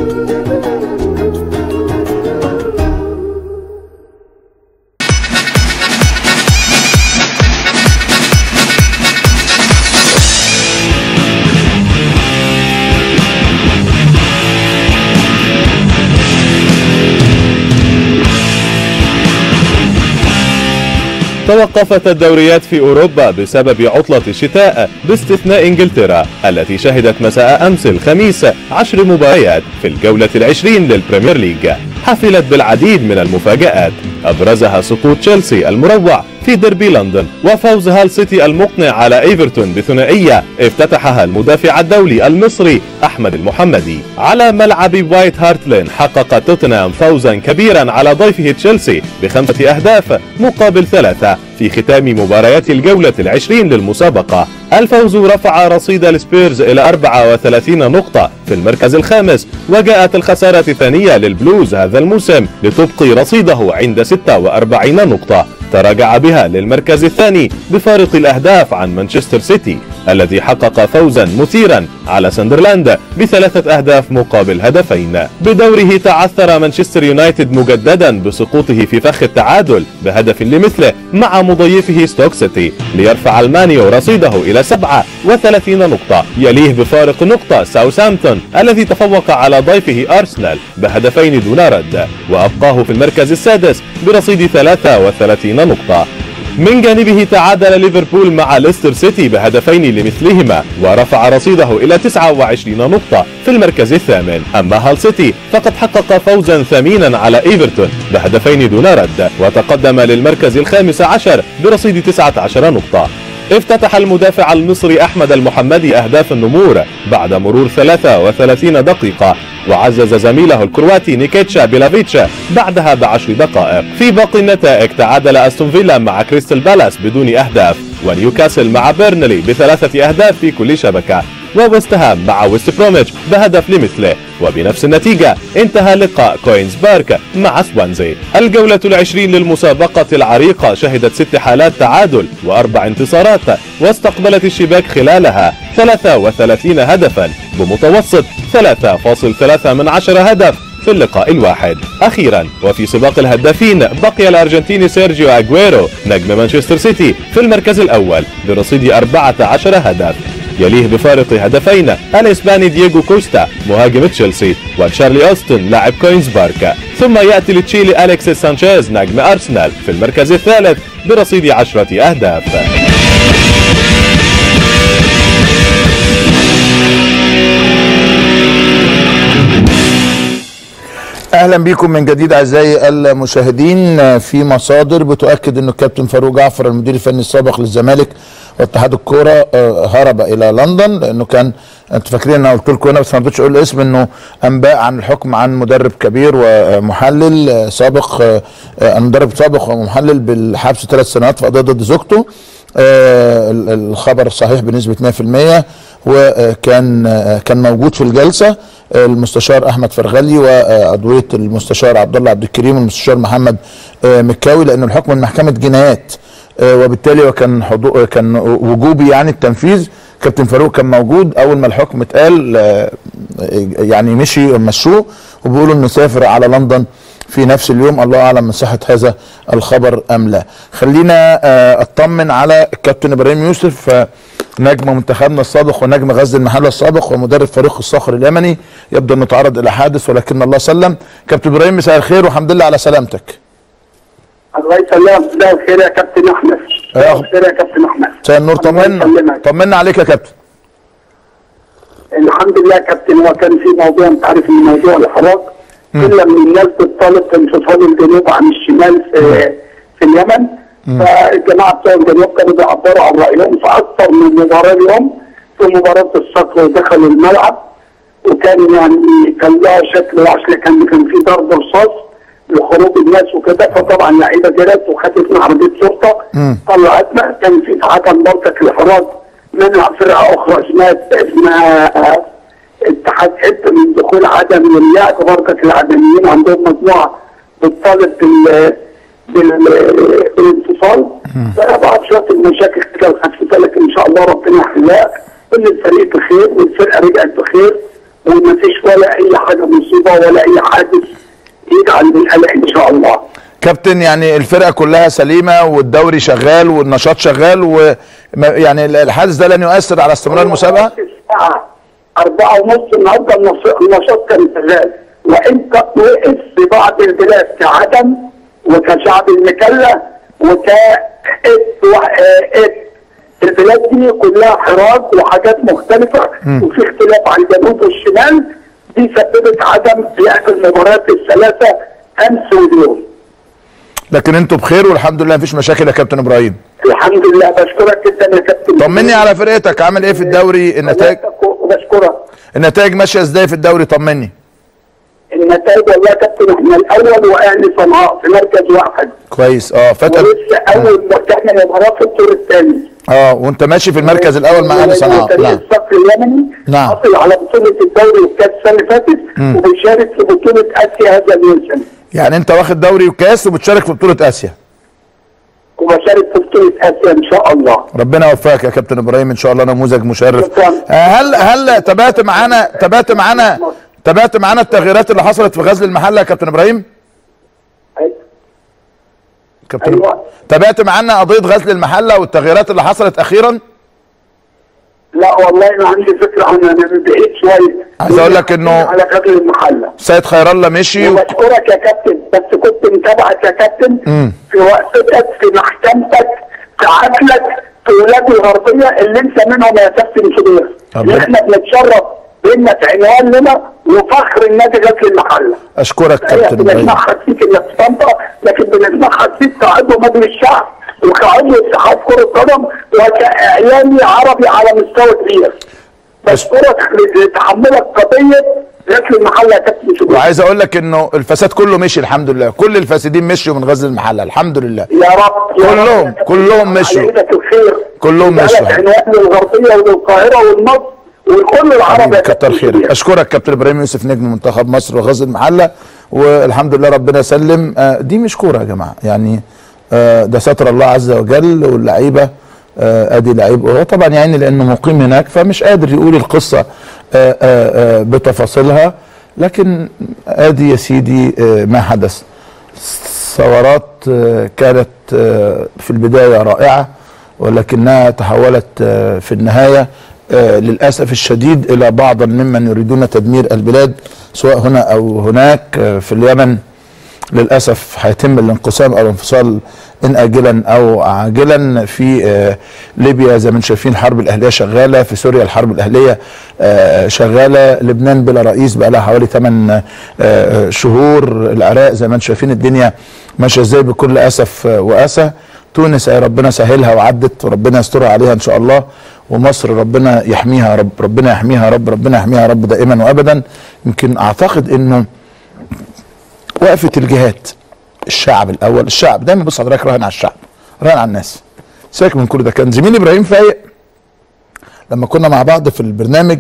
توقفت الدوريات في أوروبا بسبب عطلة الشتاء باستثناء إنجلترا التي شهدت مساء أمس الخميس عشر مباريات في الجولة العشرين للبريمير ليج حفلت بالعديد من المفاجآت أبرزها سقوط تشيلسي المروع في ديربي لندن وفوز هال سيتي المقنع على ايفرتون بثنائية افتتحها المدافع الدولي المصري احمد المحمدي على ملعب وايت هارتلين حقق توتنهام فوزا كبيرا على ضيفه تشيلسي بخمسة اهداف مقابل ثلاثة في ختام مباريات الجولة العشرين للمسابقة الفوز رفع رصيد السبيرز إلى 34 نقطة في المركز الخامس وجاءت الخسارة الثانية للبلوز هذا الموسم لتبقي رصيده عند 46 نقطة تراجع بها للمركز الثاني بفارق الأهداف عن مانشستر سيتي الذي حقق فوزا مثيرا على سندرلاند بثلاثة أهداف مقابل هدفين بدوره تعثر مانشستر يونايتد مجددا بسقوطه في فخ التعادل بهدف لمثله مع مضيفه ستوك سيتي ليرفع المانيو رصيده إلى 37 نقطة يليه بفارق نقطة ساوثامبتون الذي تفوق على ضيفه أرسنال بهدفين دون رد وأبقاه في المركز السادس برصيد 33 نقطة من جانبه تعادل ليفربول مع ليستر سيتي بهدفين لمثلهما ورفع رصيده إلى 29 نقطة في المركز الثامن أما هال سيتي فقد حقق فوزا ثمينا على إيفرتون بهدفين دون رد وتقدم للمركز الخامس عشر برصيد 19 نقطة افتتح المدافع المصري أحمد المحمدي أهداف النمور بعد مرور 33 دقيقة وعزز زميله الكرواتي نيكيتشا بيلافيتش بعدها بعشر دقائق في باقي النتائج تعادل أستون فيلا مع كريستال بالاس بدون أهداف ونيوكاسل مع بيرنلي بثلاثة أهداف في كل شبكة وويست هام مع ويست بروميتش بهدف لمثله وبنفس النتيجة انتهى لقاء كوينز بارك مع سوانزي الجولة العشرين للمسابقة العريقة شهدت ست حالات تعادل وأربع انتصارات واستقبلت الشباك خلالها 33 هدفا بمتوسط 3.3 من عشر هدف في اللقاء الواحد أخيرا وفي سباق الهدافين بقي الأرجنتيني سيرجيو أغويرو نجم مانشستر سيتي في المركز الأول برصيد 14 هدف يليه بفارق هدفين الإسباني دييغو كوستا مهاجم تشيلسي وتشارلي أوستن لاعب كوينز بارك ثم يأتي لتشيلي أليكسيس سانشيز نجم أرسنال في المركز الثالث برصيد عشرة أهداف اهلا بكم من جديد اعزائي المشاهدين في مصادر بتؤكد انه الكابتن فاروق جعفر المدير الفني السابق للزمالك واتحاد الكوره آه، هرب الى لندن لانه كان انتوا فاكرين انا قلت لكم هنا بس ما رضيتش اقول الاسم انه انباء عن الحكم عن مدرب كبير ومحلل آه، سابق آه، آه، مدرب سابق ومحلل بالحبس ثلاث سنوات في قضيه ضد زوجته آه، ال- الخبر صحيح بنسبه 100% وكان آه، كان موجود في الجلسه آه، المستشار احمد فرغلي وعضويه المستشار عبد الله عبد الكريم والمستشار محمد آه، مكاوي لان الحكم من محكمه جنايات آه، وبالتالي وكان حضور كان وجوبي يعني التنفيذ كابتن فاروق كان موجود اول ما الحكم اتقال آه، يعني مشي مشوه وبيقولوا انه سافر على لندن في نفس اليوم الله اعلم من صحه هذا الخبر ام لا خلينا آه، اطمن على الكابتن ابراهيم يوسف آه، نجم منتخبنا السابق ونجم غزل المحله السابق ومدرب فريق الصخر اليمني يبدو انه تعرض الى حادث ولكن الله سلم كابتن ابراهيم مساء الخير والحمد لله على سلامتك الله يسلمك مساء الخير يا كابتن احمد مساء أه. الخير يا كابتن احمد مساء النور الله طمنا يسلمك. طمنا عليك يا كابتن الحمد لله يا كابتن هو كان في موضوع انت عارف ان موضوع الحراك كل من الناس بتطالب بانفصال الجنوب عن الشمال في في اليمن فالجماعه بتوع الجنوب كانوا بيعبروا عن رايهم في اكثر من مباراه اليوم في مباراه الصقر دخلوا الملعب وكان يعني كان لها شكل وحش كان كان في ضرب رصاص لخروج الناس وكده فطبعا اللعيبه جرت وخدت من عربيه شرطه طلعتنا كان في عدم برضك الحراك منع فرقه اخرى اسمها اسمها اتحاد حته من دخول عدم اللعب برضك العدميين عندهم مجموعه بتطالب بال بال- بالانفصال فبعض شويه المشاكل كده الخفيفه لكن ان شاء الله ربنا يحلها كل الفريق بخير والفرقه رجعت بخير ومفيش ولا اي حاجه مصيبه ولا اي حادث يجعل بالقلق ان شاء الله كابتن يعني الفرقه كلها سليمه والدوري شغال والنشاط شغال ويعني الحادث ده لن يؤثر على استمرار المسابقه الساعه 4 ونص النهارده النش- النشاط كان شغال وان قد وقف في بعض البلاد كعدم وكشعب المكله وك البلاد دي كلها حراك وحاجات مختلفه وفي اختلاف على الجنوب والشمال دي سببت عدم في المباريات الثلاثه امس واليوم لكن انتوا بخير والحمد لله مفيش مشاكل يا كابتن ابراهيم الحمد لله بشكرك جدا يا كابتن طمني على فرقتك عامل ايه في الدوري النتائج بشكرك النتائج ماشيه ازاي في الدوري طمني النتائج والله يا كابتن احنا الاول واهلي صنعاء في مركز واحد كويس اه فتره ولسه اول مرتاحنا مباراه في الدور الثاني اه وانت ماشي في المركز الاول مع اهلي صنعاء فريق نعم الصف اليمني نعم. حصل على بطوله الدوري والكاس السنه اللي فاتت وبيشارك في بطوله اسيا هذا الموسم يعني انت واخد دوري وكاس وبتشارك في بطوله اسيا وبشارك في بطوله اسيا ان شاء الله ربنا يوفقك يا كابتن ابراهيم ان شاء الله نموذج مشرف شكراً. آه، هل هل تابعت معانا تابعت معانا تابعت معانا التغييرات اللي حصلت في غزل المحله يا كابتن ابراهيم كابتن أيوة. تابعت معانا قضيه غزل المحله والتغييرات اللي حصلت اخيرا لا والله انا عندي فكره عنها انا من بعيد شويه عايز أقول لك إنه- على غزل المحله سيد خير الله مشي و... وبشكرك يا كابتن بس كنت متابعك يا كابتن في وقفتك في محكمتك في عدلك في ولاد الغربيه اللي انت منهم يا كابتن كبير ربنا- اللي احنا بنتشرف بانك عنوان لنا وفخر النادي غزل المحله اشكرك هي كابتن ابراهيم بنسمعها فيك انك في طنطا لكن بنسمعها فيك كعضو مجلس الشعب وكعضو اتحاد كره قدم وكاعلامي عربي على مستوى كبير بشكرك لتحملك قضيه غزل المحله يا كابتن كبير وعايز اقول لك انه الفساد كله مشي الحمد لله كل الفاسدين مشيوا من غزل المحله الحمد لله يا رب يا كلهم- رب يا كابتن. كلهم مشوا. على ايدك الخير كلهم يبقى لك مشوا. عنوان للغربيه وللقاهره والمصر ولكل العرب حبيبي يا كتر كابتن خيرك كبير. اشكرك كابتن ابراهيم يوسف نجم منتخب مصر وغزل المحله والحمد لله ربنا يسلم آه، دي مش كوره يا جماعه يعني آه، ده ستر الله عز وجل واللعيبه آه، ادي لعيب هو طبعا يعني لانه مقيم هناك فمش قادر يقول القصه آه، آه، آه، بتفاصيلها لكن ادي يا سيدي آه، ما حدث ثورات آه، كانت آه، في البدايه رائعه ولكنها تحولت آه، في النهايه آه، للاسف الشديد الى بعض ممن يريدون تدمير البلاد سواء هنا او هناك آه، في اليمن للاسف هيتم الانقسام او الانفصال ان اجلا او عاجلا في آه، ليبيا زي ما انتم شايفين الحرب الاهليه شغاله في سوريا الحرب الاهليه آه، شغاله لبنان بلا رئيس بقى لها حوالي 8 شهور العراق زي ما انتم شايفين الدنيا ماشيه ازاي بكل اسف آه، واسى تونس يا ربنا سهلها وعدت وربنا يسترها عليها ان شاء الله ومصر ربنا يحميها يا رب ربنا يحميها يا رب ربنا يحميها يا رب دائما وابدا يمكن اعتقد انه وقفه الجهات الشعب الاول الشعب دايما بص حضرتك راهن على الشعب راهن على الناس سيبك من كل ده كان زميلي ابراهيم فايق لما كنا مع بعض في البرنامج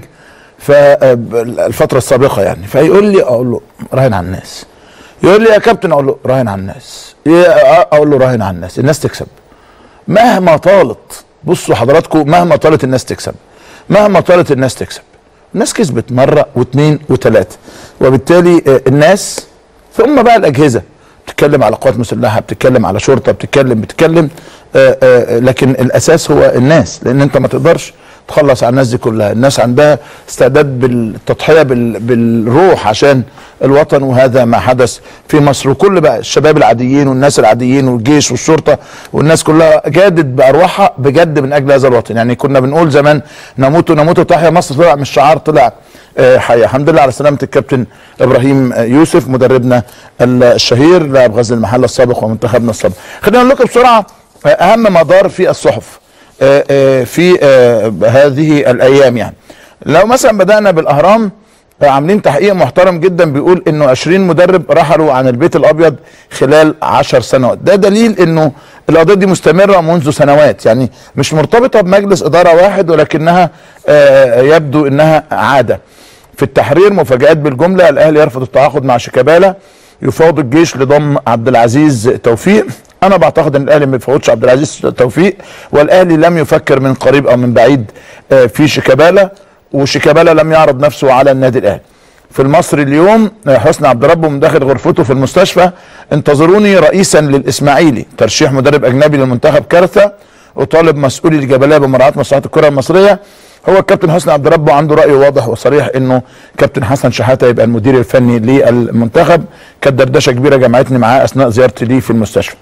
فالفتره السابقه يعني فيقول لي اقول له راهن على الناس يقول لي يا كابتن اقول له راهن على الناس اقول له راهن على الناس الناس تكسب مهما طالت بصوا حضراتكم مهما طالت الناس تكسب مهما طالت الناس تكسب الناس كسبت مره واثنين وثلاثه وبالتالي آه، الناس ثم بقى الاجهزه بتتكلم على قوات مسلحه بتتكلم على شرطه بتتكلم بتتكلم آه، آه، لكن الاساس هو الناس لان انت ما تقدرش تخلص على الناس دي كلها الناس عندها استعداد بالتضحيه بال- بالروح عشان الوطن وهذا ما حدث في مصر وكل بقى الشباب العاديين والناس العاديين والجيش والشرطه والناس كلها جادت بارواحها بجد من اجل هذا الوطن يعني كنا بنقول زمان نموت نموت تحيا مصر طلع مش شعار طلع آه، حقيقة الحمد لله على سلامة الكابتن إبراهيم آه، يوسف مدربنا الشهير لاعب غزل المحلة السابق ومنتخبنا السابق خلينا نقول لكم بسرعة آه، أهم ما دار في الصحف آه، آه، في آه، هذه الأيام يعني لو مثلا بدأنا بالأهرام آه، عاملين تحقيق محترم جدا بيقول انه 20 مدرب رحلوا عن البيت الابيض خلال 10 سنوات ده دليل انه القضيه دي مستمره منذ سنوات يعني مش مرتبطه بمجلس اداره واحد ولكنها آه، يبدو انها عاده في التحرير مفاجآت بالجمله الاهلي يرفض التعاقد مع شيكابالا يفاوض الجيش لضم عبد العزيز توفيق انا بعتقد ان الاهلي ما يفاوضش عبد العزيز توفيق والاهلي لم يفكر من قريب او من بعيد آه، في شيكابالا وشيكابالا لم يعرض نفسه على النادي الاهلي في المصري اليوم آه، حسني عبد ربه من داخل غرفته في المستشفى انتظروني رئيسا للاسماعيلي ترشيح مدرب اجنبي للمنتخب كارثه اطالب مسؤولي الجبليه بمراعاه مصلحه الكره المصريه هو الكابتن حسني عبد ربه عنده راي واضح وصريح انه كابتن حسن شحاته يبقى المدير الفني للمنتخب كانت دردشه كبيره جمعتني معاه اثناء زيارتي ليه في المستشفى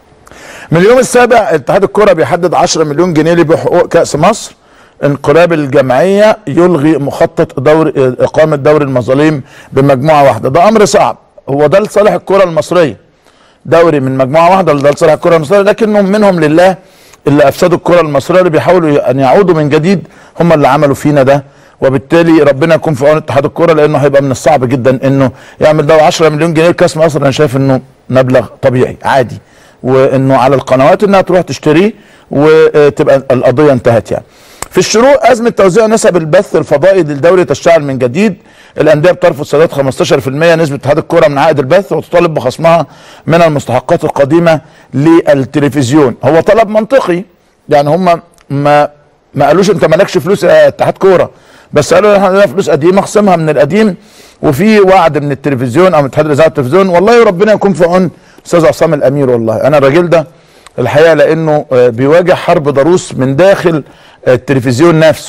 من اليوم السابع اتحاد الكره بيحدد 10 مليون جنيه ليه بحقوق كاس مصر انقلاب الجمعيه يلغي مخطط دور اقامه دوري المظالم بمجموعه واحده ده امر صعب هو ده لصالح الكره المصريه دوري من مجموعه واحده ده لصالح الكره المصريه لكنهم منهم لله اللي افسدوا الكره المصريه اللي بيحاولوا ان يعودوا من جديد هم اللي عملوا فينا ده وبالتالي ربنا يكون في عون اتحاد الكره لانه هيبقى من الصعب جدا انه يعمل ده 10 مليون جنيه لكاس مصر انا شايف انه مبلغ طبيعي عادي وانه على القنوات انها تروح تشتريه وتبقى القضيه انتهت يعني. في الشروق ازمه توزيع نسب البث الفضائي للدوري تشتعل من جديد الانديه بترفض سداد 15% نسبه اتحاد الكره من عائد البث وتطالب بخصمها من المستحقات القديمه للتلفزيون هو طلب منطقي يعني هم ما ما قالوش انت مالكش فلوس يا اتحاد كوره بس قالوا احنا عندنا فلوس قديمه اخصمها من القديم وفي وعد من التلفزيون او من اتحاد الاذاعه والتلفزيون والله ربنا يكون في عون استاذ عصام الامير والله انا الراجل ده الحقيقه لانه آه، بيواجه حرب ضروس من داخل آه، التلفزيون نفسه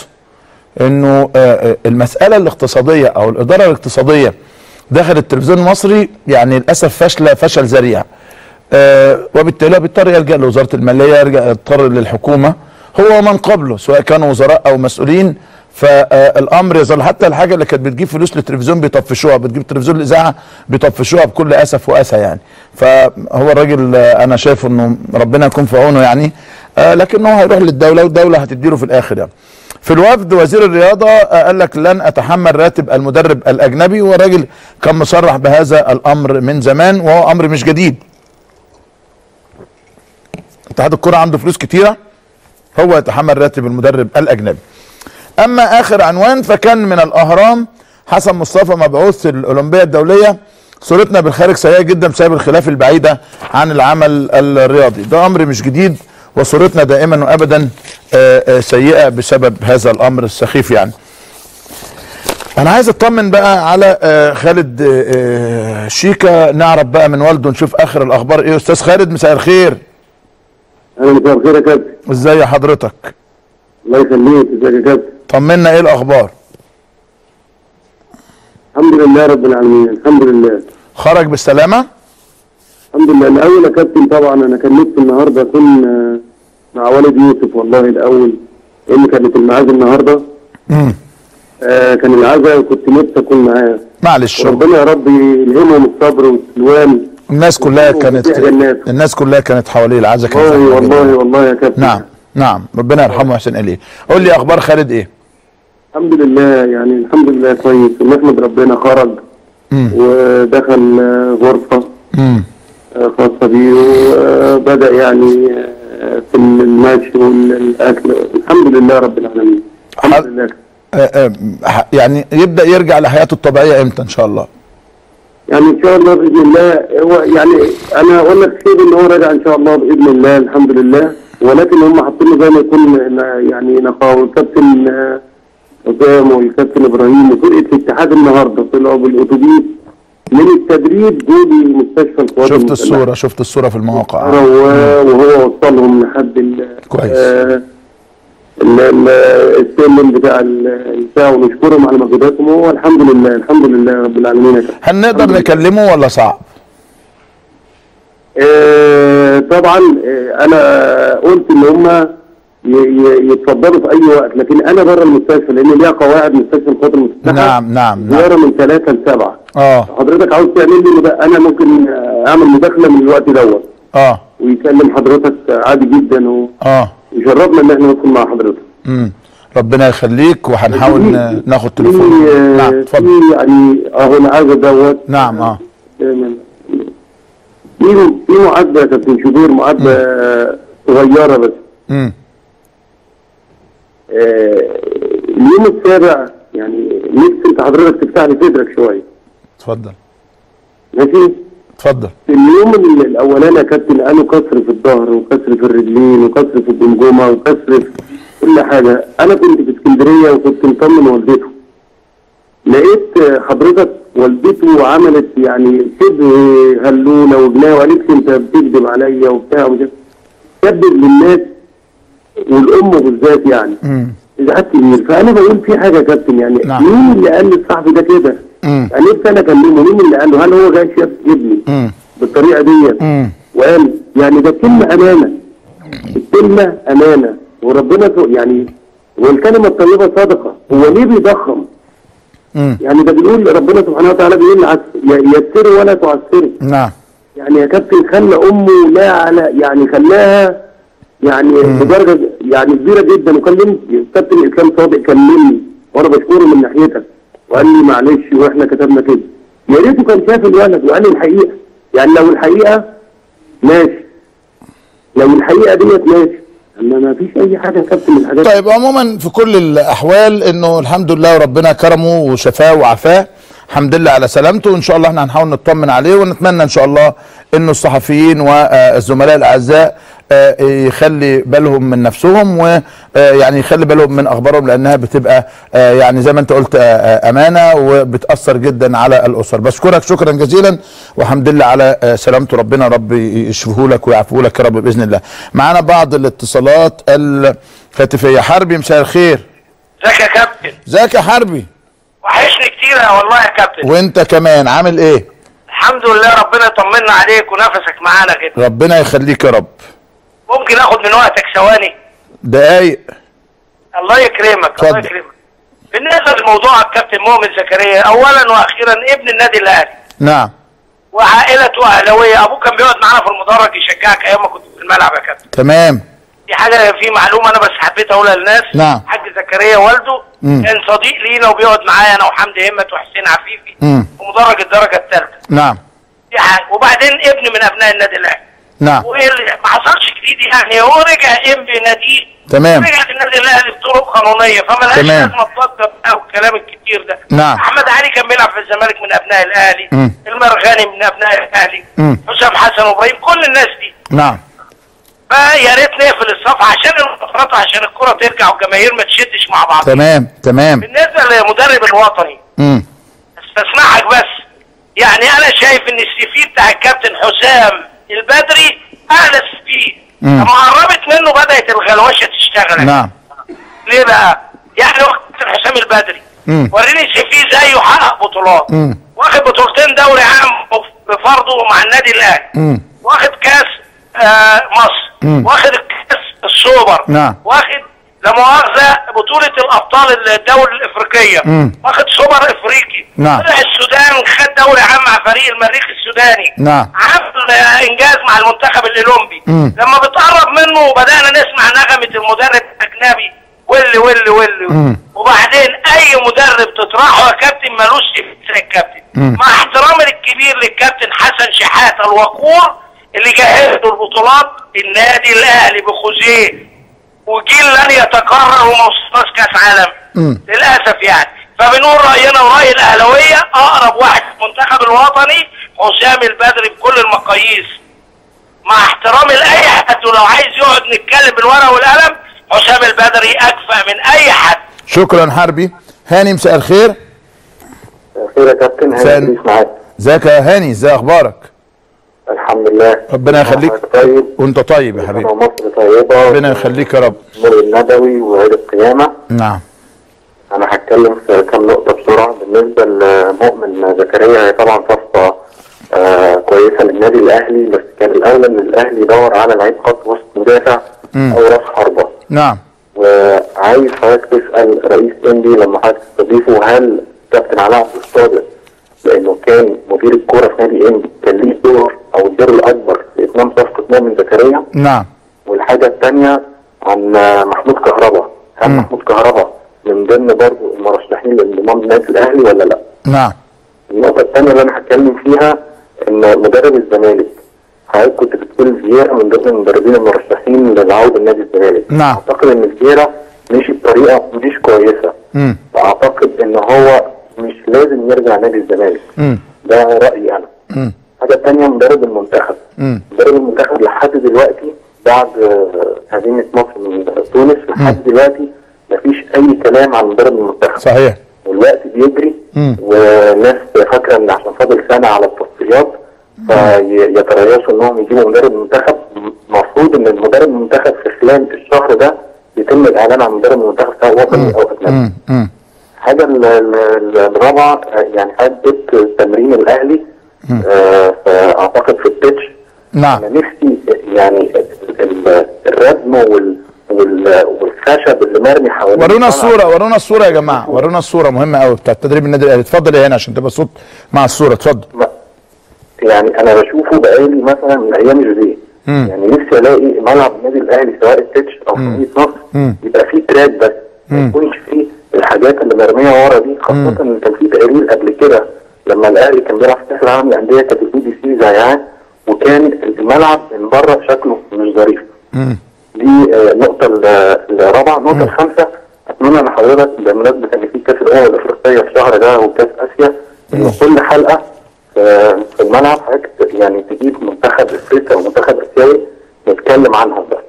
انه آه، آه، المساله الاقتصاديه او الاداره الاقتصاديه داخل التلفزيون المصري يعني للاسف فاشله فشل ذريع آه، وبالتالي بيضطر يلجا لوزاره الماليه يرجع يضطر للحكومه هو ومن قبله سواء كانوا وزراء او مسؤولين فالامر يظل حتى الحاجه اللي كانت بتجيب فلوس للتلفزيون بيطفشوها بتجيب تلفزيون الاذاعه بيطفشوها بكل اسف واسى يعني فهو الراجل آه، انا شايفه انه ربنا يكون في عونه يعني آه، لكنه هيروح للدوله والدوله هتديله في الاخر يعني في الوفد وزير الرياضه آه، قال لك لن اتحمل راتب المدرب الاجنبي والراجل كان مصرح بهذا الامر من زمان وهو امر مش جديد اتحاد الكره عنده فلوس كتيره هو يتحمل راتب المدرب الاجنبي اما اخر عنوان فكان من الاهرام حسن مصطفى مبعوث الاولمبيه الدوليه صورتنا بالخارج سيئه جدا بسبب الخلاف البعيده عن العمل الرياضي ده امر مش جديد وصورتنا دائما وابدا آه، آه، سيئه بسبب هذا الامر السخيف يعني انا عايز اطمن بقى على آه، خالد آه، آه، شيكا نعرف بقى من والده نشوف اخر الاخبار ايه استاذ خالد مساء الخير اهلا مساء الخير يا كابتن ازاي حضرتك الله يخليك ازيك يا كابتن طمنا ايه الاخبار الحمد لله رب العالمين الحمد لله خرج بالسلامه الحمد لله الاول يا كابتن طبعا انا كان نفسي النهارده اكون آه، مع والد يوسف والله الاول لان كانت الميعاد النهارده امم آه كان العزاء وكنت نفسي اكون معاه معلش وربنا يا رب يلهمهم الصبر والسلوان الناس كلها كانت وفيها جنات. الناس كلها كانت حواليه العزا كان والله زحمة جداً. والله والله يا كابتن نعم نعم ربنا يرحمه ويحسن اليه قول لي اخبار خالد ايه الحمد لله يعني الحمد لله كويس ونحمد ربنا خرج مم. ودخل آه، غرفه امم آه، خاصة بيه وبدأ يعني آه، في المشي والأكل الحمد لله رب العالمين حل- الحمد لله يعني يبدا يرجع لحياته الطبيعيه امتى ان شاء الله يعني إن شاء الله بإذن الله هو يعني أنا أقول لك خير إن هو راجع إن شاء الله بإذن الله الحمد لله ولكن هم حاطين له زي ما يكون ن- يعني نقاوة الكابتن آه، حسام والكابتن إبراهيم وفرقة الاتحاد النهاردة طلعوا بالأتوبيس من التدريب دول مستشفى القوات شفت المسلحة. الصوره شفت الصوره في المواقع و- وهو وصلهم لحد ال كويس. آه، ال- ال- السلم بتاع ال- البتاع ونشكرهم على مجهوداتهم وهو الحمد لله الحمد لله رب العالمين يا كابتن. هل نقدر نكلمه ولا صعب آه، طبعا آه، انا قلت ان هم يتفضلوا في اي وقت لكن انا بره المستشفى لان ليها قواعد مستشفى القوات المسلحه نعم نعم نعم زياره من ثلاثه لسبعه اه حضرتك عاوز تعمل لي مدا- انا ممكن آه، اعمل مداخله من الوقت دوت اه ويكلم حضرتك عادي جدا و... اه يشرفنا ان احنا ندخل مع حضرتك امم ربنا يخليك وهنحاول ن- ناخد في تليفون نعم في اتفضل يعني اهو العزا دوت نعم اه في في معاتبه يا كابتن شوبير معاتبه صغيره بس امم آه، اليوم السابع يعني نفسي انت حضرتك تفتح لي صدرك شويه اتفضل ماشي اتفضل في اليوم ال- الاولاني يا كابتن قالوا كسر في الظهر وكسر في الرجلين وكسر في الجمجمه وكسر في كل حاجه انا كنت في اسكندريه اسكندريه وكنت مطمن والدته لقيت آه، حضرتك والدته عملت يعني شبه هلوله وجناه وقالت لي انت بتكذب عليا وبتاع وكده كذب للناس والام بالذات يعني ازعاج كبير فانا بقول في حاجه يا كابتن يعني نعم. مين اللي قال للصحفي ده كده؟ مم. يعني نفسي انا اكلمه مين اللي قال له؟ هل هو جاي شاف ابني مم. بالطريقه ديت مم. وقال يعني ده كلمه امانه الكلمه امانه وربنا سو- يعني والكلمه الطيبه صدقه هو ليه بيضخم؟ مم. يعني ده بيقول ربنا سبحانه وتعالى بيقول عس- ي- يسروا ولا تعسروا نعم يعني يا كابتن خلى امه لا على يعني خلاها يعني بدرجه يعني كبيره جدا وكلمت كابتن اسلام صادق كلمني وانا بشكره من ناحيتك وقال لي معلش واحنا كتبنا كده يا ريته كان شاف الولد وقال لي الحقيقه يعني لو الحقيقه ماشي لو الحقيقه ديت ماشي اما ما فيش اي حاجه يا كابتن من الحاجات طيب عموما في كل الاحوال انه الحمد لله ربنا كرمه وشفاه وعافاه الحمد لله على سلامته وان شاء الله احنا هنحاول نطمن عليه ونتمنى ان شاء الله انه الصحفيين والزملاء الاعزاء آه، يخلي بالهم من نفسهم ويعني يخلي بالهم من اخبارهم لانها بتبقى آه، يعني زي ما انت قلت آه، آه، امانه وبتاثر جدا على الاسر بشكرك شكرا جزيلا والحمد لله على آه، سلامته ربنا رب يشفيه لك ويعفوه لك يا رب باذن الله معانا بعض الاتصالات الهاتفيه حربي مساء الخير ازيك يا كابتن ازيك يا حربي وحشني كتير يا والله يا كابتن وانت كمان عامل ايه الحمد لله ربنا يطمنا عليك ونفسك معانا كده ربنا يخليك يا رب ممكن اخد من وقتك ثواني دقايق الله يكرمك اتفضل. الله يكرمك بالنسبه لموضوع الكابتن مؤمن زكريا اولا واخيرا ابن النادي الاهلي نعم وعائلته اهلاويه ابوه كان بيقعد معانا في المدرج يشجعك ايام ما كنت في الملعب يا كابتن تمام دي حاجه في معلومه انا بس حبيت اقولها للناس نعم. حاج زكريا والده مم. كان صديق لينا وبيقعد معايا انا وحمدي همت وحسين عفيفي مم. في مدرج الدرجه الثالثه نعم دي حاجه وبعدين ابن من ابناء النادي الاهلي نعم وايه اللي ما حصلش جديد يعني هو رجع ام بناديه تمام. رجع النادي الاهلي بطرق قانونيه فما لهاش تمام. لازمه تضجر بقى والكلام الكتير ده نعم. احمد علي كان بيلعب في الزمالك من ابناء الاهلي مم. المرغني من ابناء الاهلي مم. حسام حسن وابراهيم كل الناس دي نعم فيا ريت نقفل الصفحه عشان المفرط عشان الكره ترجع والجماهير ما تشدش مع بعض تمام تمام بالنسبه للمدرب الوطني مم. استسمحك بس يعني انا شايف ان السي في بتاع الكابتن حسام البدري اعلى السي في مم. لما قربت منه بدات الغلوشه تشتغل نعم ليه بقى؟ يعني هو كابتن حسام البدري مم. وريني سي في زيه حقق بطولات مم. واخد بطولتين دوري عام بفرضه مع النادي الاهلي مم. واخد كاس آه مصر مم. واخد الكاس السوبر نعم. واخد لا مؤاخذه بطوله الابطال الدول الافريقيه مم. واخد سوبر افريقي نعم. طلع السودان خد دوري عام مع فريق المريخ السوداني نعم. عمل آه، انجاز مع المنتخب الاولمبي مم. لما بتقرب منه وبدانا نسمع نغمه المدرب الاجنبي واللي واللي واللي مم. وبعدين اي مدرب تطرحه يا كابتن ملوش زي الكابتن مم. مع احترامي الكبير للكابتن حسن شحاته الوقور اللي جهز له البطولات النادي الاهلي بخوزيه وجيل لن يتكرر وما وصلناش كاس عالم مم. للاسف يعني فبنقول راينا وراي الاهلاويه اقرب واحد في المنتخب الوطني حسام البدري بكل المقاييس مع احترامي لاي حد ولو عايز يقعد نتكلم بالورقه والقلم حسام البدري اكفأ من اي حد شكرا حربي هاني مساء الخير خير يا كابتن مساء- هاني إدريس معاك ازيك يا هاني ازي اخبارك الحمد لله ربنا يخليك حضرتك طيب وانت طيب يا حبيبي مصر طيبه ربنا يخليك يا رب نور النبوي وعيد القيامه نعم انا هتكلم في كام نقطه بسرعه بالنسبه لمؤمن زكريا هي طبعا صفقه آه كويسه للنادي الاهلي بس كان الاولى ان الاهلي يدور على لعيب خط وسط مدافع مم. او راس حربه نعم وعايز حضرتك تسال رئيس انبي لما حضرتك تستضيفه هل كابتن علاء عبد الصادق لانه كان مدير الكوره في نادي انبي كان ليه دور او الدور الاكبر في اتمام صفقه مؤمن زكريا نعم والحاجة الثانية عن محمود كهربا هل مم. محمود كهربا من ضمن برضه المرشحين لانضمام النادي الأهلي ولا لا؟ نعم النقطة الثانية اللي أنا هتكلم فيها إن مدرب الزمالك حضرتك كنت بتقول فييرا من ضمن المدربين المرشحين للعودة لنادي الزمالك نعم. أعتقد إن فييرا مشي بطريقة مش كويسة مم. وأعتقد إن هو مش لازم يرجع نادي الزمالك مم. ده رأيي أنا مم. الحاجة الثانية مدرب المنتخب مم. مدرب المنتخب لحد دلوقتي بعد آه، هزيمة مصر من تونس لحد دلوقتي مفيش مفيش اي كلام عن مدرب المنتخب صحيح والوقت بيجري مم. والناس فاكره ان عشان فاضل سنه على التصفيات فيتريثوا انهم يجيبوا مدرب منتخب المفروض ان المدرب المنتخب في خلال الشهر ده يتم الاعلان عن مدرب المنتخب سواء وطني او اجنبي. مم. مم. الحاجه ال- ال- الرابعه آه، يعني حدت تمرين الاهلي آه، فاعتقد في البيتش نعم انا نفسي يعني ال- ال- الردم وال وال- والخشب اللي مرمي حوالين ورونا الملعب. الصورة ورونا الصورة يا جماعة ورونا الصورة مهمة قوي بتاعت تدريب النادي الأهلي اتفضل يا هنا عشان تبقى صوت مع الصورة اتفضل ما- يعني انا بشوفه بقالي مثلا من ايام جوزيه مم. يعني نفسي الاقي ملعب النادي الاهلي سواء التتش او في مدينه نصر مم. يبقى فيه تراك بس ما مم. يكونش فيه الحاجات اللي مرميه ورا دي خاصه ان كان في تقرير قبل كده لما الاهلي كان بيلعب في كاس العالم للانديه كانت البي بي سي زيعان وكان الملعب من بره شكله مش ظريف مم. دي آه، النقطة ال- الرابعة، النقطة الخامسة أتمنى إن حضرتك بمناسبة إن في كأس الأمم الأفريقية في الشهر ده وكأس آسيا إن كل حلقة في في الملعب حضرتك يعني تجيب منتخب أفريقيا ومنتخب آسيوي نتكلم عنهم بس.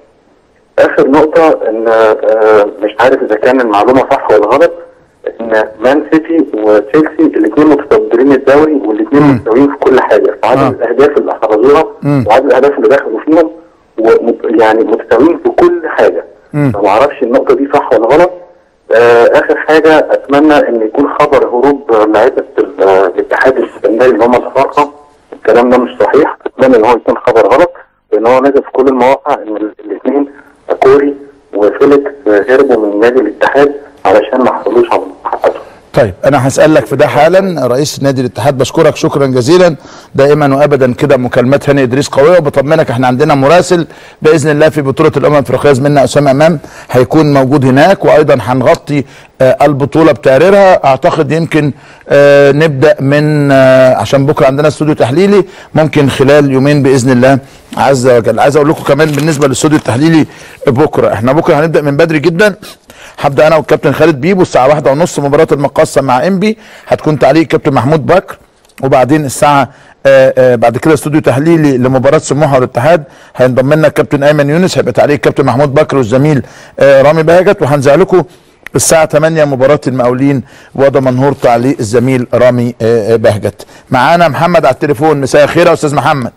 آخر نقطة إن آه، مش عارف إذا كان المعلومة صح ولا غلط إن مان سيتي وتشيلسي الاثنين متصدرين الدوري والاثنين مستويين في كل حاجة في عدد آه. الأهداف اللي أحرزوها مم. وعدد الأهداف اللي دخلوا فيهم ومت- يعني متساويين في كل حاجه مم. فما اعرفش النقطه دي صح ولا غلط آه اخر حاجه اتمنى ان يكون خبر هروب لعيبه ال- آه، الاتحاد السكندري اللي هم الافارقه الكلام ده مش صحيح اتمنى ان هو يكون خبر غلط لان هو نازل في كل المواقع ان الاثنين كوري وفيليكس آه، هربوا من نادي الاتحاد علشان ما حصلوش على حقهم طيب انا هسالك في ده حالا رئيس نادي الاتحاد بشكرك شكرا جزيلا دائما وابدا كده مكالمات هاني ادريس قويه وبطمنك احنا عندنا مراسل باذن الله في بطوله الامم الافريقيه زميلنا اسامه امام هيكون موجود هناك وايضا هنغطي آه، البطوله بتقريرها اعتقد يمكن آه، نبدا من آه، عشان بكره عندنا استوديو تحليلي ممكن خلال يومين باذن الله عز وجل عايز اقول لكم كمان بالنسبه للاستوديو التحليلي بكره احنا بكره هنبدا من بدري جدا هبدا انا والكابتن خالد بيبو الساعه واحدة ونص مباراه المقاصه مع انبي هتكون تعليق كابتن محمود بكر وبعدين الساعه آه آه بعد كده استوديو تحليلي لمباراه سموحه والاتحاد هينضم لنا الكابتن ايمن يونس هيبقى تعليق كابتن محمود بكر والزميل آه رامي بهجت وهنذيع لكم الساعة 8 مباراة المقاولين ودمنهور تعليق الزميل رامي آه، آه، بهجت. معانا محمد على التليفون مساء الخير يا استاذ محمد.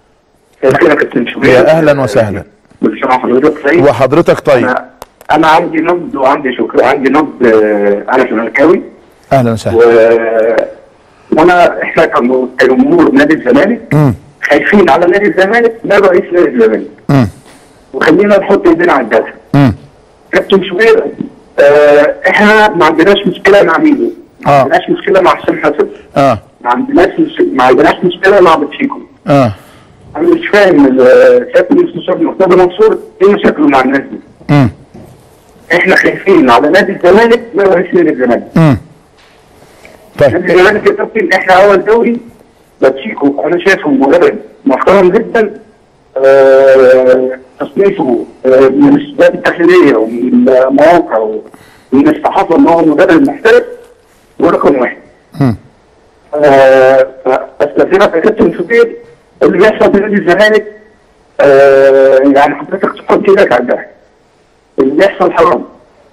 كده يا كابتن شوبير يا اهلا وسهلا. كل سنه وحضرتك طيب وحضرتك طيب. انا انا عندي نبض وعندي شكر عندي نبض آه، انا زملكاوي اهلا وسهلا. و... وانا احنا كم- كجمهور نادي الزمالك مم. خايفين على نادي الزمالك ده رئيس نادي الزمالك مم. وخلينا نحط ايدينا على الدفع مم. كابتن شوبير آه احنا ما عندناش مشكله مع ميدو ما آه. عندناش مشكله مع حسام حسن اه ما عندناش مش... ما عندناش مشكله مع باتشيكو اه انا مش فاهم ال- كابتن المستشار مرتضى منصور ايه مشاكله مع الناس دي مم. احنا خايفين على نادي الزمالك ما رئيس نادي الزمالك مم. طيب نادي الزمالك يا كابتن احنا اول دوري باتشيكو انا شايفه مدرب محترم جدا آه، تصنيفه آه، من السباب التحليليه ومن المواقع ومن الصحافه ان هو مدرب محترف ورقم واحد. مم. آه، فاستاذنك يا كابتن شوبير اللي بيحصل في نادي الزمالك آه، يعني حضرتك تحط ايدك على الجرح. اللي بيحصل حرام.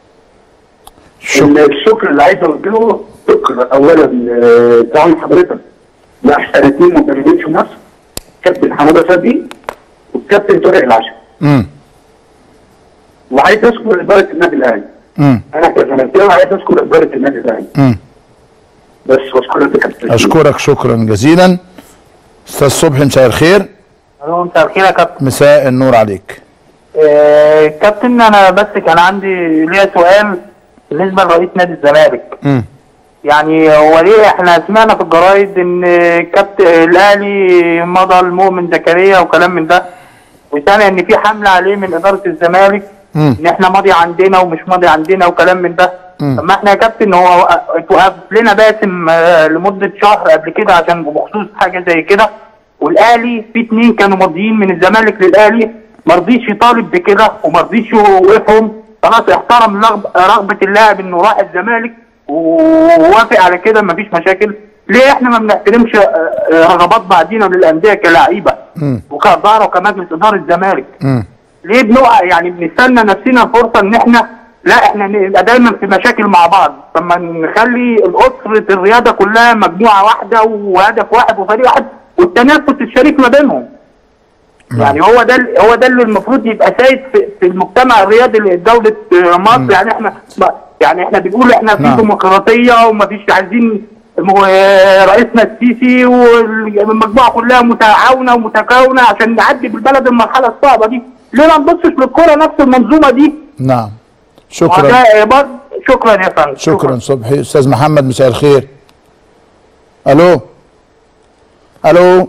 شكرا الشكر اللي عايز اوجهه شكر اولا آه، دعم حضرتك لاحسن اثنين مدربين في مصر كابتن حماده صدقي والكابتن طارق العشا مم. وعايز اشكر اداره النادي الاهلي مم. انا كزملكاوي عايز اشكر اداره النادي الاهلي مم. بس واشكرك يا كابتن اشكرك شكرا جزيلا استاذ صبحي مساء الخير الو مساء الخير يا كابتن مساء النور عليك آه، كابتن انا بس كان عندي ليا سؤال بالنسبه لرئيس نادي الزمالك مم. يعني هو ليه احنا سمعنا في الجرايد ان كابتن الاهلي مضى المؤمن زكريا وكلام من ده وسامع ان في حمله عليه من اداره الزمالك مم. ان احنا ماضي عندنا ومش ماضي عندنا وكلام من ده مم. طب ما احنا يا كابتن هو اتوقف لنا باسم آه، لمده شهر قبل كده عشان بخصوص حاجه زي كده والاهلي في اتنين كانوا ماضيين من الزمالك للاهلي ما رضيش يطالب بكده وما رضيش يوقفهم خلاص احترم رغب- رغبه اللاعب انه راح الزمالك ووافق على كده مفيش مشاكل ليه احنا ما بنحترمش آه، آه، رغبات بعضينا للانديه كلاعيبه مم. وكاداره وكمجلس اداره الزمالك مم. ليه بنقع يعني بنستنى نفسنا فرصه ان احنا لا احنا نبقى دايما في مشاكل مع بعض طب ما نخلي الاسره الرياضه كلها مجموعه واحده وهدف واحد وفريق واحد والتنافس الشريك ما بينهم يعني هو ده ال- هو ده اللي المفروض يبقى سائد في, في المجتمع الرياضي لدوله آه، مصر يعني احنا ما- يعني احنا بنقول احنا في نعم. ديمقراطيه ومفيش عايزين م- آه، رئيسنا السيسي والمجموعه كلها متعاونه ومتكاونه عشان نعدي بالبلد المرحله الصعبه دي ليه ما نبصش للكره نفس المنظومه دي نعم شكرا وده برضه شكرا يا فندم شكرا صبحي استاذ محمد مساء الخير الو الو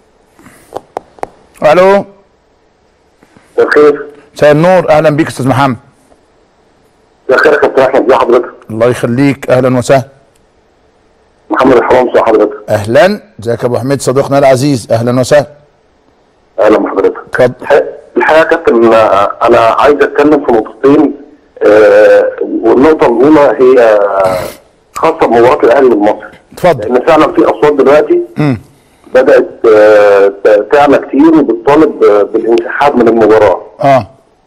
الو بخير مساء النور اهلا بيك استاذ محمد بخير يا كابتن احمد ازي حضرتك الله يخليك اهلا وسهلا محمد الحرام ازي حضرتك اهلا ازيك يا ابو حميد صديقنا العزيز اهلا وسهلا اهلا بحضرتك اتفضل الحقيقة- الحقيقه يا كابتن آه، انا عايز اتكلم في نقطتين آه، والنقطه الاولى هي خاصه بمباراه الاهلي والمصري اتفضل لان فعلا في اصوات دلوقتي مم. بدات آه، ت- تعلى كتير وبتطالب آه، بالانسحاب من المباراه اه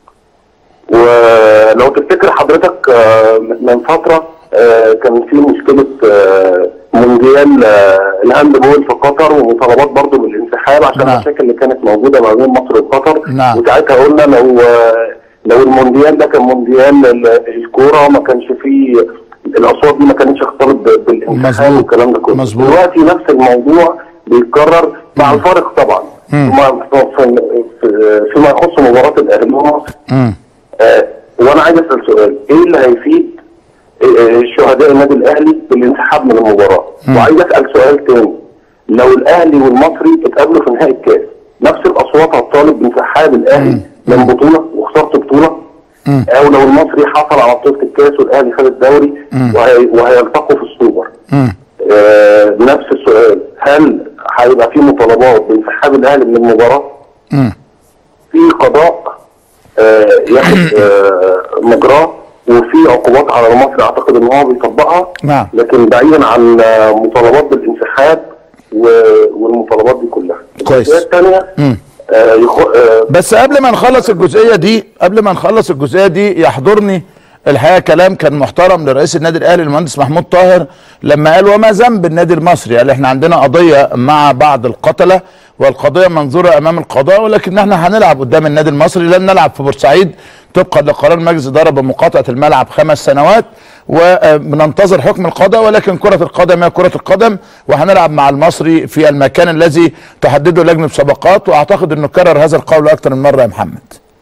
ولو تفتكر حضرتك آه، من فتره آه، كان في مشكله آه، مونديال آه، الهاند بول في قطر ومطالبات برضه بالانسحاب عشان نعم. المشاكل اللي كانت موجوده ما بين مصر وقطر نعم. وساعتها قلنا لو آه، لو المونديال ده كان مونديال ال- الكوره ما كانش فيه الاصوات دي ما كانتش اختلط ب- بالانسحاب مظبوط. والكلام ده كله مظبوط. دلوقتي نفس الموضوع بيتكرر مع الفارق طبعا فيما في- في- فيما يخص مباراه الاهلي ومصر مم. آه، وانا عايز اسال سؤال ايه اللي هيفيد آه، آه، شهداء النادي الاهلي بالانسحاب من المباراه وعايز اسال سؤال تاني لو الاهلي والمصري اتقابلوا في نهائي الكاس نفس الاصوات هتطالب بانسحاب الاهلي من بطوله وخساره بطوله او لو المصري حصل على بطوله الكاس والاهلي خد الدوري وهي- وهيلتقوا في السوبر مم. آه، نفس السؤال هل هيبقى في مطالبات بانسحاب الاهلي من المباراه مم. في قضاء آه، ياخد آه، مجراه وفي عقوبات على المصري اعتقد ان هو بيطبقها نعم. لكن بعيدا عن آه، مطالبات بالانسحاب و- والمطالبات دي كلها كويس. الجزئيه الثانيه مم. آه يخ... آه بس قبل ما نخلص الجزئيه دي قبل ما نخلص الجزئيه دي يحضرني الحقيقه كلام كان محترم لرئيس النادي الاهلي المهندس محمود طاهر لما قال وما ذنب النادي المصري قال احنا عندنا قضيه مع بعض القتله والقضيه منظوره امام القضاء ولكن احنا هنلعب قدام النادي المصري لن نلعب في بورسعيد طبقا لقرار مجلس اداره بمقاطعه الملعب خمس سنوات وبننتظر حكم القضاء ولكن كره القدم هي كره القدم وهنلعب مع المصري في المكان الذي تحدده لجنه مسابقات واعتقد انه كرر هذا القول اكثر من مره يا محمد.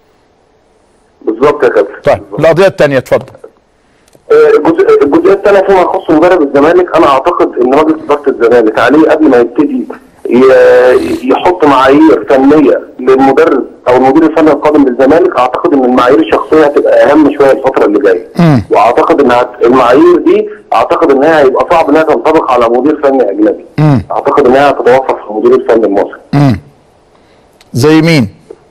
بالظبط يا كابتن طيب القضيه الثانيه اتفضل. آه، الجزء- الجزئيه الثانيه فيما يخص مدرب الزمالك انا اعتقد ان مجلس اداره الزمالك عليه قبل ما يبتدي ي- يحط معايير فنيه للمدرب او المدير الفني القادم للزمالك اعتقد ان المعايير الشخصيه هتبقى اهم شويه الفتره اللي جايه واعتقد ان هت- المعايير دي اعتقد ان هي هيبقى صعب انها تنطبق على مدير فني اجنبي اعتقد ان هي هتتوفر في المدير الفني المصري زي مين؟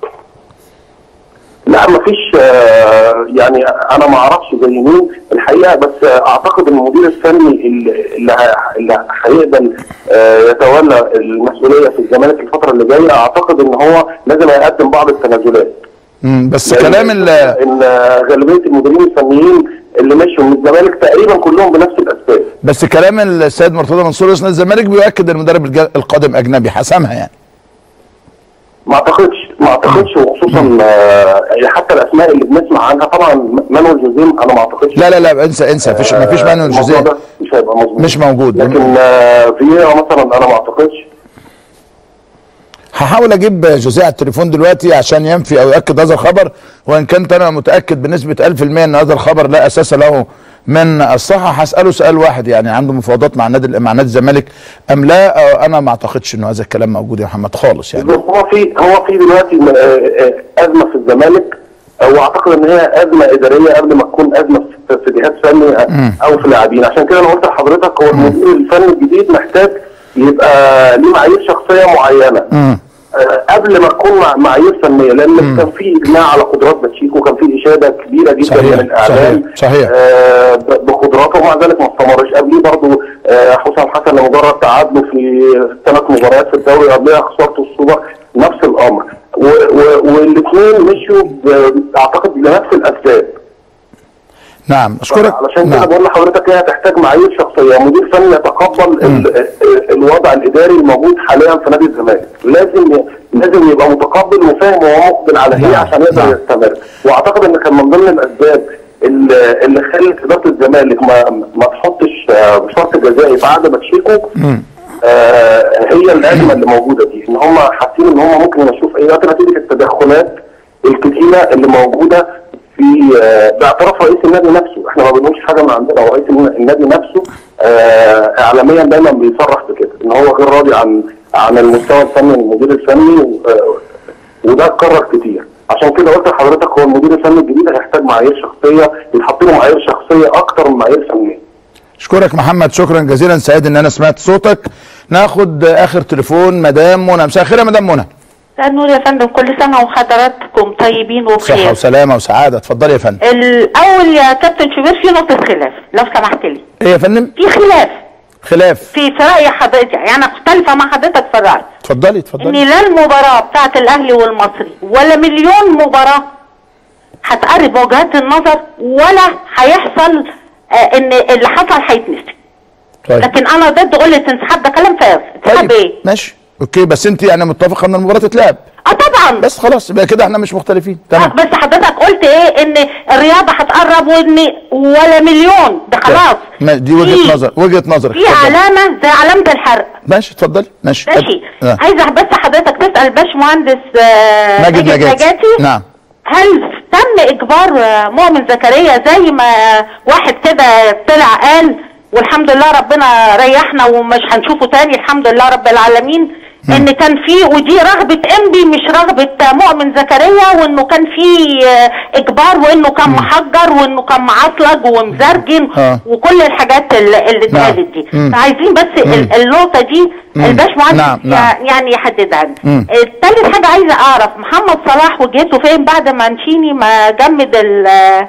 لا مفيش آه، يعني انا ما اعرفش زي مين الحقيقه بس آه، اعتقد ان المدير الفني اللي اللي ه- اللي هيقبل آه، يتولى المسؤوليه في الزمالك الفتره اللي جايه اعتقد ان هو لازم يقدم بعض التنازلات مم. بس لأن- كلام ال ان آه، غالبيه المديرين الفنيين اللي مشوا من الزمالك تقريبا كلهم بنفس الاسباب بس كلام السيد مرتضى منصور رئيس نادي الزمالك بيؤكد ان المدرب الج- القادم اجنبي حسمها يعني. ما اعتقدش ما اعتقدش وخصوصا آه، حتى الاسماء اللي بنسمع عنها طبعا مانويل جوزيم انا ما اعتقدش لا لا لا انسى انسى مفيش مفيش مانويل الموضوع جوزيه ده مش هيبقى مظبوط مش موجود. لكن آه، فييرا مثلا انا ما اعتقدش هحاول اجيب جوزيه على التليفون دلوقتي عشان ينفي او يؤكد هذا الخبر وان كنت انا متاكد بنسبه 1000% ان هذا الخبر لا اساس له من الصحه هساله سؤال واحد يعني عنده مفاوضات مع النادي مع نادي الزمالك ام لا أو انا ما اعتقدش انه هذا الكلام موجود يا محمد خالص يعني هو في هو في دلوقتي م- آه، آه، ازمه في الزمالك واعتقد ان هي ازمه اداريه قبل ما تكون ازمه في في جهاز فني آه، او في لاعبين عشان كده انا قلت لحضرتك هو المدير الفني الجديد محتاج يبقى ليه معايير شخصيه معينه آه، قبل ما تكون مع معايير فنيه لان كان في اجماع على قدرات باتشيكو كان في اشاده كبيره جدا صحيح، من الاعلام صحيح، صحيح. آه، ب- بقدراته ومع ذلك ما استمرش قبليه برضه آه، حسام حسن لمجرد تعادله في ثلاث مباريات في الدوري قبلها خسارته السوبر نفس الامر والاثنين مشوا ب- اعتقد لنفس الاسباب نعم اشكرك علشان كده نعم. بقول لحضرتك هي هتحتاج معايير شخصيه مدير فني يتقبل ال- ال- الوضع الاداري الموجود حاليا في نادي الزمالك لازم لازم يبقى متقبل وفاهم وهو مقبل على ايه نعم، عشان يقدر نعم. يستمر واعتقد ان كان من ضمن الاسباب اللي اللي خلت اداره الزمالك ما ما تحطش آه، شرط جزائي في عقد باتشيكو آه، هي الازمه اللي موجوده دي ان هم حاسين ان هم ممكن يشوف ايه وقت نتيجه التدخلات الكتيره اللي موجوده في آه، باعتراف رئيس النادي نفسه احنا ما بنقولش حاجه من عندنا هو رئيس النادي نفسه آه، اعلاميا دايما بيصرح بكده ان هو غير راضي عن عن المستوى الفني للمدير الفني و- آه، وده اتكرر كتير عشان كده قلت لحضرتك هو المدير الفني الجديد هيحتاج معايير شخصيه يتحط له معايير شخصيه اكتر من معايير فنيه اشكرك محمد شكرا جزيلا سعيد ان انا سمعت صوتك ناخد اخر تليفون مدام منى مساء الخير يا مدام منى مساء النور يا فندم كل سنة وحضراتكم طيبين صحه وبخير وسلامه وسعاده اتفضلي يا فندم الأول يا كابتن شوبير في نقطة خلاف لو سمحت لي ايه يا فندم في خلاف خلاف في في رأي حضرتك يعني أنا مختلفة مع حضرتك في الرأي اتفضلي إن اتفضلي لا المباراة بتاعت الأهلي والمصري ولا مليون مباراة هتقرب وجهات النظر ولا هيحصل آه إن اللي حصل هيتنسي طيب لكن أنا ضد قلة انسحاب ده كلام فارغ انسحاب طيب إيه؟ ماشي اوكي بس انت انا متفق ان المباراه تتلعب اه طبعا بس خلاص يبقى كده احنا مش مختلفين آه، تمام بس حضرتك قلت ايه ان الرياضه هتقرب وان ولا مليون ده خلاص ما- دي وجهه في- نظر وجهه نظرك في اتفضلي. علامه زي علامه الحرق ماشي اتفضلي ماشي ماشي آه. عايزه بس حضرتك تسال باشمهندس آه، ماجد نجاتي نعم هل تم اجبار آه، مؤمن زكريا زي ما واحد كده طلع قال والحمد لله ربنا ريحنا ومش هنشوفه تاني الحمد لله رب العالمين ان كان في ودي رغبه انبي مش رغبه مؤمن زكريا وانه كان في آه، اجبار وانه كان محجر وانه كان معصلج ومزرجن آه. وكل الحاجات اللي اللي نعم. اتقالت دي مم. فعايزين بس ال- النقطه دي الباشمهندس نعم، نعم. يعني يحددها لنا. مم. التالت حاجة عايزة أعرف محمد صلاح وجهته فين بعد ما نشيني ما جمد ال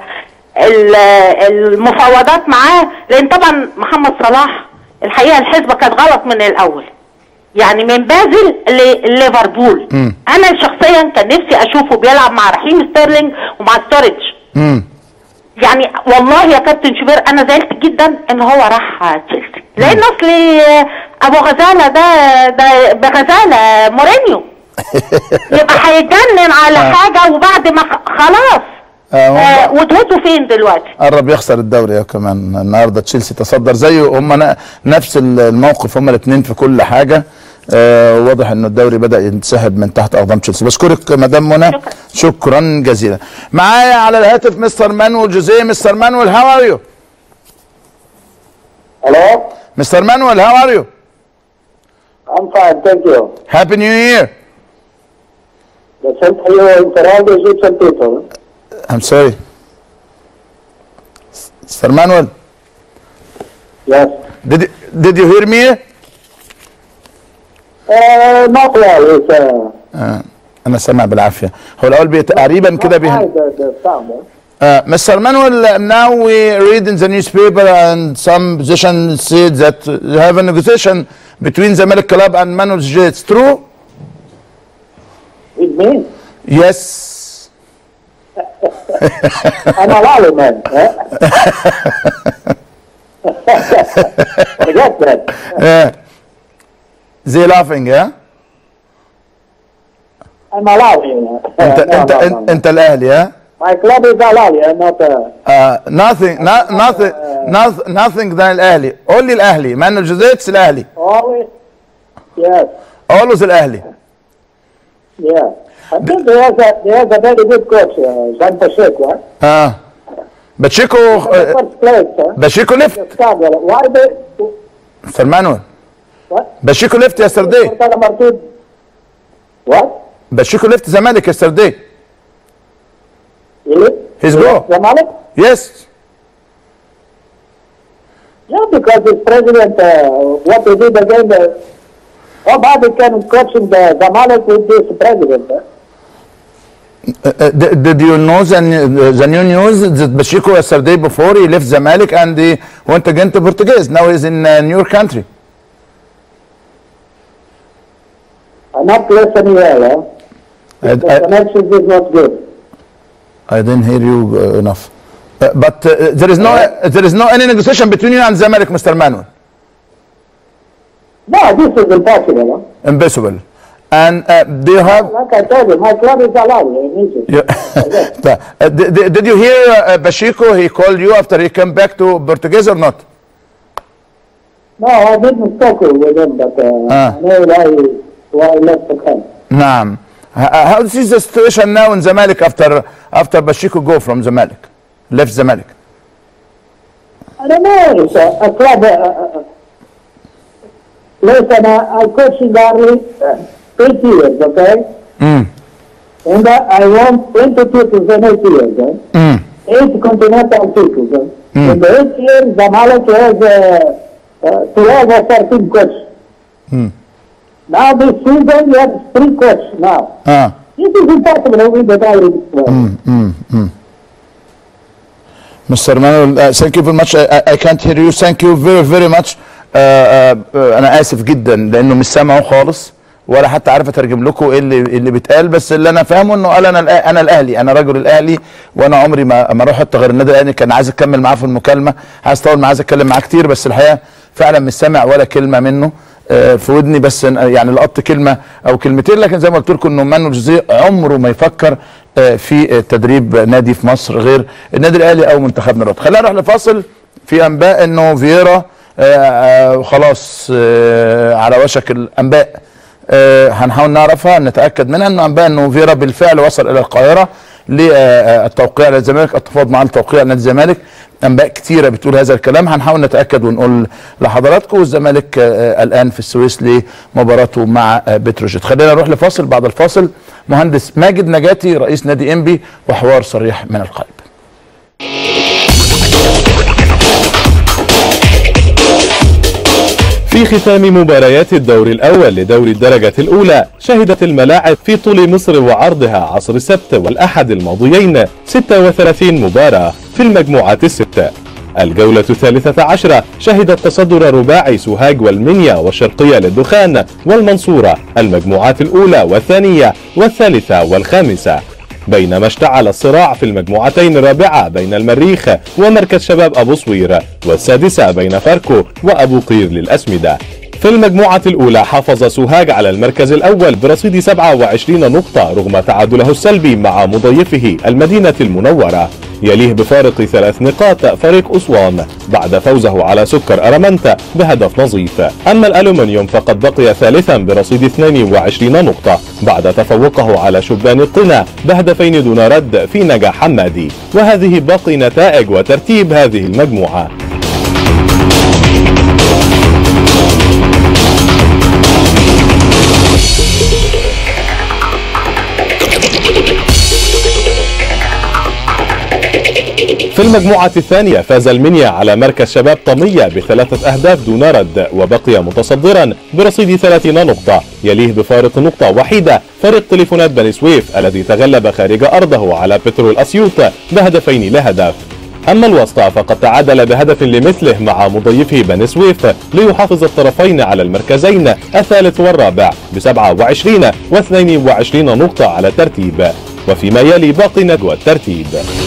ال المفاوضات معاه لأن طبعا محمد صلاح الحقيقة الحسبة كانت غلط من الأول يعني من بازل لليفربول مم. أنا شخصيا كان نفسي أشوفه بيلعب مع رحيم ستيرلينج ومع ستوريج امم يعني والله يا كابتن شوبير انا زعلت جدا ان هو راح تشيلسي لان اصل ابو غزاله ده ده بغزاله مورينيو يبقى هيتجنن على حاجه وبعد ما خ- خلاص آه، آه هم- وجهته فين دلوقتي قرب يخسر الدوري يا كمان النهارده تشيلسي تصدر زيه هم ن- نفس الموقف هم الاثنين في كل حاجه آه واضح انه الدوري بدا ينسحب من تحت اقدام تشيلسي بشكرك مدام منى شكرا. شكرا جزيلا معايا على الهاتف مستر مانويل جوزيه مستر مانويل هاو ار يو Hello? مستر مانويل هاو ار يو I'm fine, thank you. هابي نيو يير The same for you in Toronto, Egyptian people. I'm sorry مستر مانويل Yes. did did you hear me Uh, not well, it's uh, آه انا سامع بالعافيه هو الاول بي- تقريبا كده not بيه high, the, the sound. eh? Uh, Mr. Manuel, uh, now we read in the newspaper and some position said that uh, you have a negotiation between the Malik Club and Manuel Jay. It's true? With me? Yes. I'm a Lali man. Eh? Forget that. Uh, they laughing, yeah? I'm a Lali. Uh, انت no, انت no, no, انت, no. انت الاهلي ها؟ My club is Alali, I'm not a... Uh, nothing not, nothing nothing nothing than الاهلي. Only الاهلي. Manuel Jose it's الاهلي. Always? Yes, Always الاهلي. yeah. I think he has a, he has a very good coach, uh, Jean Pacheco. Huh? اه باتشيكو The uh, first place, huh? باتشيكو left. The squad, well, Why they... Mr. Manuel. What? باتشيكو left yesterday. Portala Martin. What? باتشيكو left Zamalek yesterday. Really? His go. Zamalek? Yes. Yeah, because his president, uh, what he did again, the, nobody can question the Zamalek with this president. Huh? Uh, did, did you know the, the new news that Bashiko yesterday before he left Zamalek and he went again to Portuguese. Now he's in uh, your country. I'm not listening well, huh? I, The I, connection is not good. I didn't hear you uh, enough. but uh, there is no there is no any negotiation between you and Zamalek, Mr. Manuel. No, this is impossible. Huh? Impossible. And uh, do you have? Like I told you, my club is allowed in Egypt. Yeah. uh, did, did you hear uh, Bashiko? He called you after he came back to Portuguese or not? No, I didn't talk with him, but uh, Ah. I know why, why he left the club. Naam. H- How is the situation now in Zamalek after after Bashiko go from Zamalek, left Zamalek? I don't know, it's a, a club. Uh, uh, uh, listen, uh, I coached in Darley uh, eight years, okay? Mm. And uh, I won 20 titles in eight years, eh? Mm. Eight continental titles. Eh? In the eight years, Zamalek has uh, uh, 12 or 13 coaches. Mm. Now this season, you have three coaches now. Ah. This is impossible with the Darley club. Mm, mm. Mr. Manuel, uh, thank you very much. I, I- I can't hear you. Thank you very very much. Uh, uh, uh, انا اسف جدا لانه مش سامعه خالص ولا حتى عارف اترجم لكم ايه اللي اللي بيتقال بس اللي انا فاهمه انه قال انا الأ- انا الاهلي انا رجل الاهلي وانا عمري ما ما اروح حتى غير النادي الاهلي كان عايز اكمل معاه في المكالمه عايز اطول معاه عايز اتكلم معاه كتير بس الحقيقه فعلا مش سامع ولا كلمه منه آه، في ودني بس يعني لقطت كلمه او كلمتين لكن زي ما قلت لكم انه مانويل جوزيه عمره ما يفكر آه، في آه، تدريب نادي في مصر غير النادي الاهلي او منتخبنا الوطني خلينا نروح لفاصل في انباء انه فييرا آه، آه، خلاص آه، على وشك الانباء آه، هنحاول نعرفها نتاكد منها انه انباء انه فييرا بالفعل وصل الى القاهره للتوقيع على الزمالك التفاوض مع التوقيع على نادي الزمالك انباء كتيره بتقول هذا الكلام هنحاول نتاكد ونقول لحضراتكم والزمالك آه، الان في السويس لمباراته مع آه، بتروجيت خلينا نروح لفاصل بعد الفاصل مهندس ماجد نجاتي رئيس نادي انبي وحوار صريح من القلب في ختام مباريات الدور الأول لدور الدرجة الأولى شهدت الملاعب في طول مصر وعرضها عصر السبت والأحد الماضيين 36 مباراة في المجموعات الستة الجولة الثالثة عشرة شهدت تصدر رباعي سوهاج والمنيا والشرقية للدخان والمنصورة المجموعات الأولى والثانية والثالثة والخامسة بينما اشتعل الصراع في المجموعتين الرابعة بين المريخ ومركز شباب أبو صوير والسادسة بين فاركو وأبو قير للأسمدة في المجموعة الأولى حافظ سوهاج على المركز الأول برصيد 27 نقطة رغم تعادله السلبي مع مضيفه المدينة المنورة يليه بفارق ثلاث نقاط فريق أسوان بعد فوزه على سكر أرمنتا بهدف نظيف أما الألومنيوم فقد بقي ثالثا برصيد 22 نقطة بعد تفوقه على شبان القنا بهدفين دون رد في نجاح حمادي وهذه باقي نتائج وترتيب هذه المجموعة في المجموعة الثانية فاز المنيا على مركز شباب طمية بثلاثة أهداف دون رد وبقي متصدرا برصيد 30 نقطة يليه بفارق نقطة وحيدة فريق تليفونات بني سويف الذي تغلب خارج أرضه على بترول أسيوط بهدفين لا هدف أما الوسطى فقد تعادل بهدف لمثله مع مضيفه بني سويف ليحافظ الطرفين على المركزين الثالث والرابع ب 27 و 22 نقطة على الترتيب وفيما يلي باقي نجوى الترتيب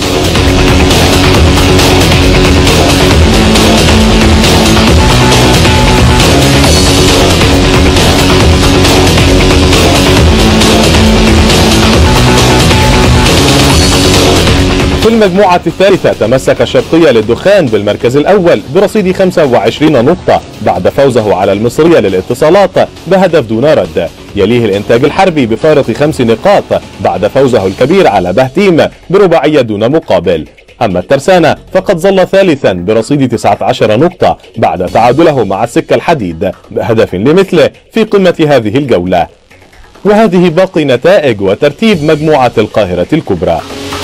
في المجموعة الثالثة تمسك الشرقية للدخان بالمركز الأول برصيد 25 نقطة بعد فوزه على المصرية للاتصالات بهدف دون رد يليه الإنتاج الحربي بفارق خمس نقاط بعد فوزه الكبير على بهتيم برباعية دون مقابل أما الترسانة فقد ظل ثالثا برصيد 19 نقطة بعد تعادله مع السكة الحديد بهدف لمثله في قمة هذه الجولة وهذه باقي نتائج وترتيب مجموعة القاهرة الكبرى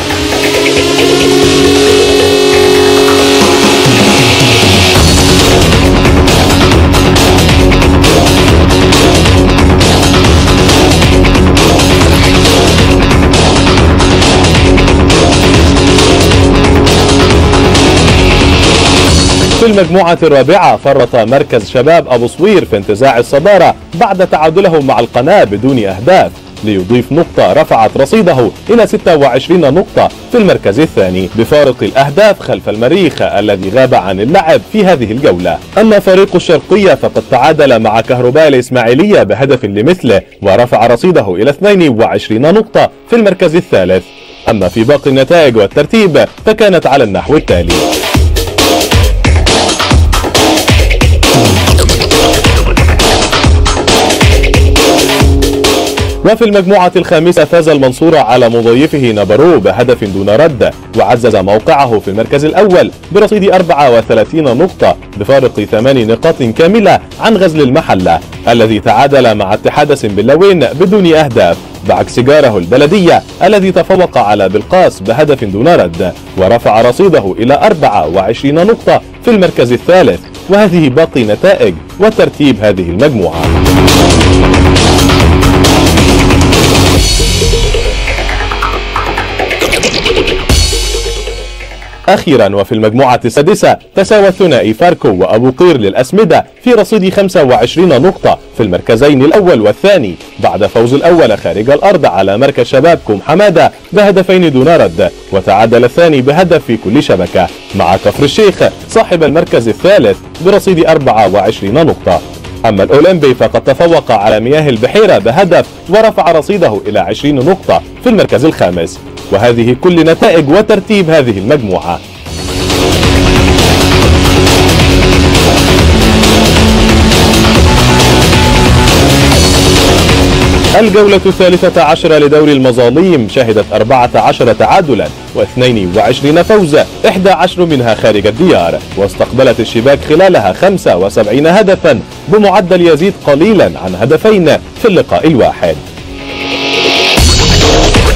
في المجموعة الرابعة فرط مركز شباب أبو صوير في انتزاع الصدارة بعد تعادله مع القناة بدون أهداف ليضيف نقطة رفعت رصيده إلى 26 نقطة في المركز الثاني بفارق الأهداف خلف المريخ الذي غاب عن اللعب في هذه الجولة أما فريق الشرقية فقد تعادل مع كهرباء الإسماعيلية بهدف لمثله ورفع رصيده إلى 22 نقطة في المركز الثالث أما في باقي النتائج والترتيب فكانت على النحو التالي وفي المجموعة الخامسة فاز المنصورة على مضيفه نبرو بهدف دون رد وعزز موقعه في المركز الأول برصيد 34 نقطة بفارق 8 نقاط كاملة عن غزل المحلة الذي تعادل مع اتحاد سنبلاوين بدون أهداف بعكس جاره البلدية الذي تفوق على بلقاس بهدف دون رد ورفع رصيده إلى 24 نقطة في المركز الثالث وهذه باقي نتائج وترتيب هذه المجموعة أخيرا وفي المجموعة السادسة تساوى الثنائي فاركو وأبو قير للأسمدة في رصيد 25 نقطة في المركزين الأول والثاني بعد فوز الأول خارج الأرض على مركز شبابكم حمادة بهدفين دون رد وتعادل الثاني بهدف في كل شبكة مع كفر الشيخ صاحب المركز الثالث برصيد 24 نقطة أما الأولمبي فقد تفوق على مياه البحيرة بهدف ورفع رصيده إلى 20 نقطة في المركز الخامس وهذه كل نتائج وترتيب هذه المجموعة الجولة الثالثة عشرة لدوري المظاليم شهدت 14 تعادلا و22 فوزا 11 منها خارج الديار واستقبلت الشباك خلالها 75 هدفا بمعدل يزيد قليلا عن هدفين في اللقاء الواحد